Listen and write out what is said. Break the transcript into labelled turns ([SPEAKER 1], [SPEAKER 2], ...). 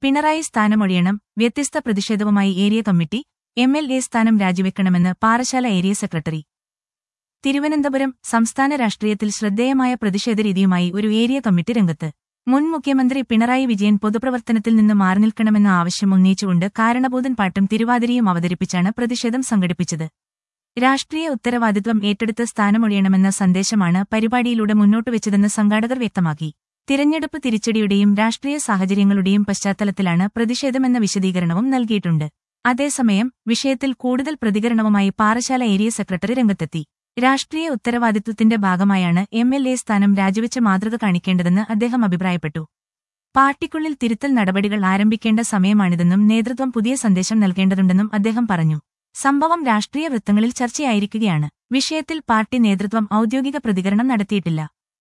[SPEAKER 1] പിണറായി സ്ഥാനമൊഴിയണം വ്യത്യസ്ത പ്രതിഷേധവുമായി area committee M L A സ്ഥാനം രാജിവെക്കണമെന്ന് പാറശാല ഏരിയ സെക്രട്ടറി തിരുവനന്തപുരം സംസ്ഥാന രാഷ്ട്രീയത്തിൽ ശ്രദ്ധേയമായ പ്രതിഷേധ രീതിയുമായി ഒരു ഏരിയ കമ്മിറ്റി രംഗത്ത് മുൻ മുഖ്യമന്ത്രി പിണറായി വിജയൻ പൊതുപ്രവർത്തനത്തിൽ നിന്ന് മാറി നിൽക്കണമെന്ന ആവശ്യം ഉന്നയിച്ചുകൊണ്ട് കാരണബോധൻ പാട്ടും തിരുവാതിരയും അവതരിപ്പിച്ചാണ് പ്രതിഷേധം സംഘടിപ്പിച്ചത് രാഷ്ട്രീയ ഉത്തരവാദിത്വം ഏറ്റെടുത്ത് സ്ഥാനമൊഴിയണമെന്ന സന്ദേശമാണ് പരിപാടിയിലൂടെ മുന്നോട്ടുവെച്ചതെന്ന് സംഘാടകർ വ്യക്തമാക്കി തിരഞ്ഞെടുപ്പ് തിരിച്ചടിയുടെയും രാഷ്ട്രീയ സാഹചര്യങ്ങളുടെയും പശ്ചാത്തലത്തിലാണ് പ്രതിഷേധമെന്ന വിശദീകരണവും നൽകിയിട്ടുണ്ട് അതേസമയം വിഷയത്തിൽ കൂടുതൽ പ്രതികരണവുമായി പാറശാല ഏരിയ സെക്രട്ടറി രംഗത്തെത്തി രാഷ്ട്രീയ ഉത്തരവാദിത്വത്തിന്റെ ഭാഗമായാണ് എം എൽ എ സ്ഥാനം രാജിവെച്ച മാതൃക കാണിക്കേണ്ടതെന്ന് അദ്ദേഹം അഭിപ്രായപ്പെട്ടു പാർട്ടിക്കുള്ളിൽ തിരുത്തൽ നടപടികൾ ആരംഭിക്കേണ്ട സമയമാണിതെന്നും നേതൃത്വം പുതിയ സന്ദേശം നൽകേണ്ടതുണ്ടെന്നും അദ്ദേഹം പറഞ്ഞു സംഭവം രാഷ്ട്രീയ വൃത്തങ്ങളിൽ ചർച്ചയായിരിക്കുകയാണ് വിഷയത്തിൽ പാർട്ടി നേതൃത്വം ഔദ്യോഗിക പ്രതികരണം നടത്തിയിട്ടില്ല